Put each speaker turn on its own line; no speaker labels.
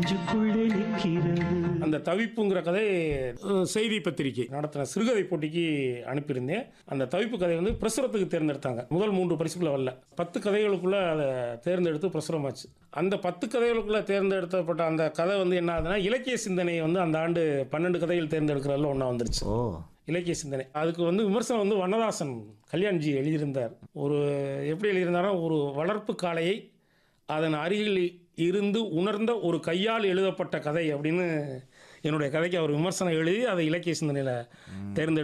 நெஞ்சுக்குள்ளே நிற்கிறது
அந்த தவிப்புங்கிற கதை அஹ், செய்தி பத்திரிகை நடத்தின சிறுகதை போட்டிக்கு அனுப்பியிருந்தேன் அந்த தவிப்பு கதை வந்து பிரசுரத்துக்கு தேர்ந்தெடுத்தாங்க முதல் மூன்று பரிசுக்குள்ள வரல பத்து கதைகளுக்குள்ள அதை தேர்ந்தெடுத்து பிரசுரமாச்சு அந்த பத்து கதைகளுக்குள்ள தேர்ந்தெடுக்கப்பட்ட அந்த கதை வந்து என்ன ஆகுதுன்னா இலக்கிய சிந்தனையை வந்து அந்த ஆண்டு பன்னெண்டு கதைகள் தேர்ந்தெடுக்கிறதுல ஒன்றா வந்துருச்சு
ஓ
இலக்கிய சிந்தனை அதுக்கு வந்து விமர்சனம் வந்து வண்ணதாசன் கல்யாண்ஜி எழுதியிருந்தார் ஒரு எப்படி எழுதியிருந்தாரோ ஒரு வளர்ப்பு காளையை அதன் அருகில் இருந்து உணர்ந்த ஒரு கையால் எழுதப்பட்ட கதை அப்படின்னு என்னுடைய கதைக்கு அவர் விமர்சனம் எழுதி அதை இலக்கிய சிந்தனையில் தேர்ந்தெடுத்து